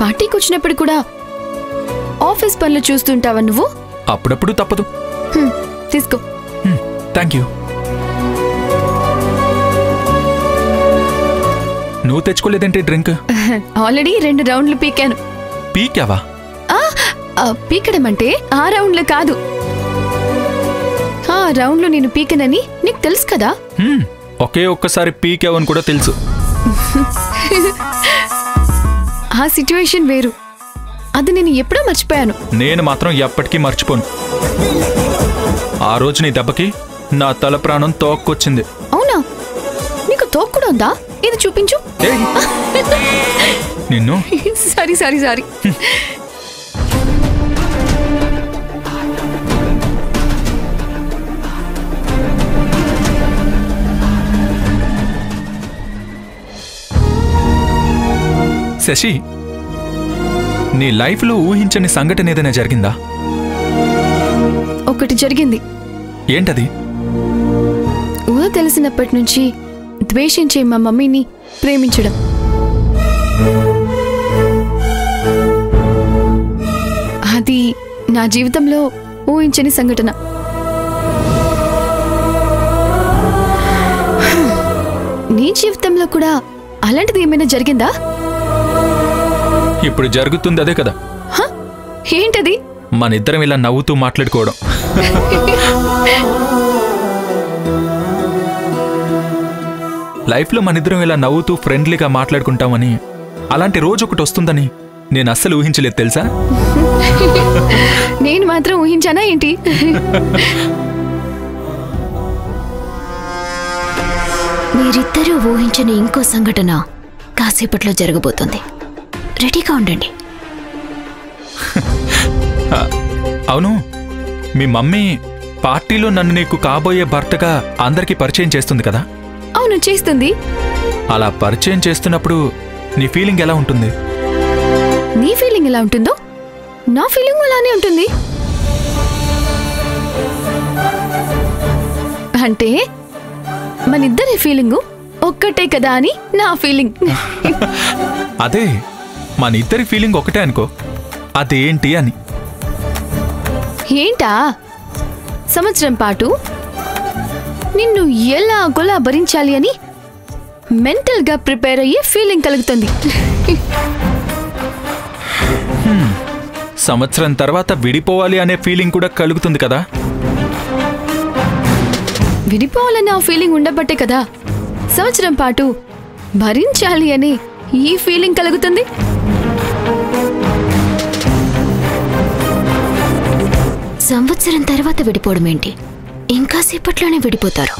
పార్టీకి వచ్చినప్పుడు కూడా ఆఫీస్ పనులు చూస్తుంటావా నువ్వు అప్పుడప్పుడు తప్పదు హ్మ్, తీసుకో థ్యాంక్ యూ నువ్వు తెచ్చుకోలేదేంటి డ్రింక్ ఆల్రెడీ రెండు రౌండ్లు పీకాను పీకావా ఆ, ఆ, పీకడం అంటే ఆ రౌండ్లు కాదు ఆ రౌండ్లు నేను పీకనని నీకు తెలుసు కదా హ్మ్, ఒకే ఒక్కసారి పీకావని కూడా తెలుసు ఆ సిచ్యువేషన్ వేరు అది నేను ఎప్పుడో మర్చిపోయాను నేను మాత్రం ఎప్పటికీ మర్చిపోను ఆ రోజు నీ దెబ్బకి నా తల ప్రాణం తోక్కొచ్చింది అవునా నీకు తోక్ కూడా ఉందా ఇది చూపించు ఏయ్! నిన్ను సారీ సారీ సారీ శశి నీ లైఫ్లో ఊహించని సంఘటన ఏదైనా జరిగిందా ఒకటి జరిగింది ఏంటది ఊహ తెలిసినప్పటి నుంచి ద్వేషించే మా మమ్మీని ప్రేమించడం అది నా జీవితంలో ఊహించని సంఘటన నీ జీవితంలో కూడా అలాంటిది ఏమైనా జరిగిందా ఇప్పుడు జరుగుతుంది అదే కదా హ? ఏంటది మన ఇద్దరం ఇలా నవ్వుతూ మాట్లాడుకోవడం లైఫ్లో మన ఇద్దరం ఇలా నవ్వుతూ ఫ్రెండ్లీగా మాట్లాడుకుంటామని అలాంటి రోజు ఒకటి వస్తుందని నేను అస్సలు ఊహించలేదు తెలుసా నేను మాత్రం ఊహించానా ఏంటి మీరిద్దరూ ఊహించని ఇంకో సంఘటన కాసేపట్లో జరగబోతుంది రెడీగా ఉండండి అవును మీ మమ్మీ పార్టీలో నన్ను నీకు కాబోయే భర్తగా అందరికీ పరిచయం చేస్తుంది కదా అవును చేస్తుంది అలా పరిచయం చేస్తున్నప్పుడు నీ ఫీలింగ్ ఎలా ఉంటుంది నీ ఫీలింగ్ ఎలా ఉంటుందో నా ఫీలింగ్ అలానే ఉంటుంది అంటే మనిద్దరి ఫీలింగు ఒక్కటే కదా అని నా ఫీలింగ్ అదే మన ఇద్దరి ఫీలింగ్ ఒకటే అనుకో అదేంటి అని ఏంటా సంవత్సరం పాటు నిన్ను ఎలాగోలా భరించాలి అని మెంటల్గా ప్రిపేర్ అయ్యే ఫీలింగ్ కలుగుతుంది సంవత్సరం తర్వాత విడిపోవాలి అనే ఫీలింగ్ కూడా కలుగుతుంది కదా విడిపోవాలన్న ఆ ఫీలింగ్ ఉండబట్టే కదా సంవత్సరం పాటు భరించాలి అని ఈ ఫీలింగ్ కలుగుతుంది సంవత్సరం తర్వాత విడిపోవడం ఏంటి ఇంకా సేపట్లోనే విడిపోతారు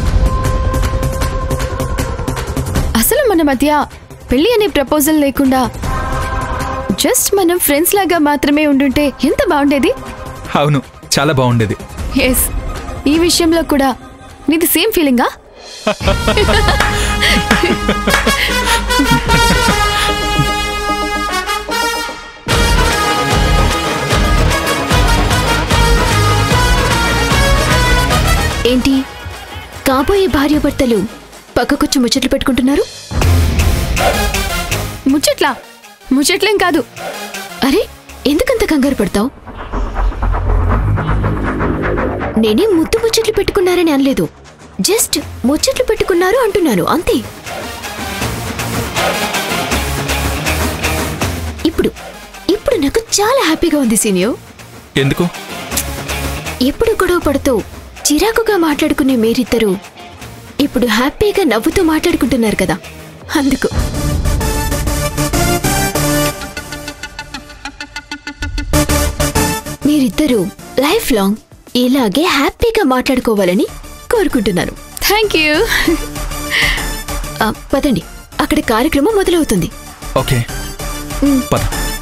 అసలు మన మధ్య పెళ్లి అనే ప్రపోజల్ లేకుండా జస్ట్ మనం ఫ్రెండ్స్ లాగా మాత్రమే ఉండుంటే ఎంత బాగుండేది అవును చాలా బాగుండేది ఎస్ ఈ విషయంలో కూడా నీది సేమ్ ఫీలింగా ఏంటి కాబోయే భార్యాభర్తలు పక్కకొచ్చి ముచ్చట్లు పెట్టుకుంటున్నారు ముచ్చట్లా ముచ్చట్లేం కాదు అరే ఎందుకంత కంగారు పడతావు నేనే ముద్దు ముచ్చట్లు పెట్టుకున్నారని అనలేదు జస్ట్ ముచ్చట్లు పెట్టుకున్నారు అంటున్నాను అంతే ఇప్పుడు ఇప్పుడు నాకు చాలా హ్యాపీగా ఉంది సీనియర్ ఎందుకు ఎప్పుడు గొడవ పడుతూ చిరాకుగా మాట్లాడుకునే మీరిద్దరూ ఇప్పుడు హ్యాపీగా నవ్వుతూ మాట్లాడుకుంటున్నారు కదా అందుకు మీరిద్దరూ లైఫ్ లాంగ్ ఇలాగే హ్యాపీగా మాట్లాడుకోవాలని కోరుకుంటున్నాను థ్యాంక్ యూ ఆ, పదండి అక్కడ కార్యక్రమం మొదలవుతుంది ఓకే పద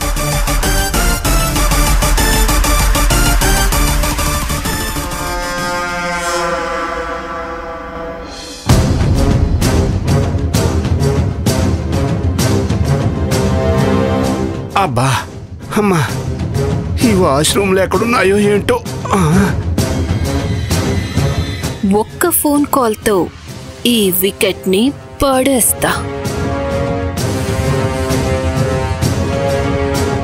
అబ్బా అమ్మా ఈ వాష్రూమ్లు ఎక్కడున్నాయో ఏంటో ఆ, ఒక్క ఫోన్ కాల్తో ఈ వికెట్ని పడేస్తా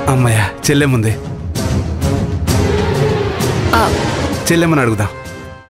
అమ్మయ్య చెల్లెముంది ఆ, చెల్లెమ్మని అడుగుదాం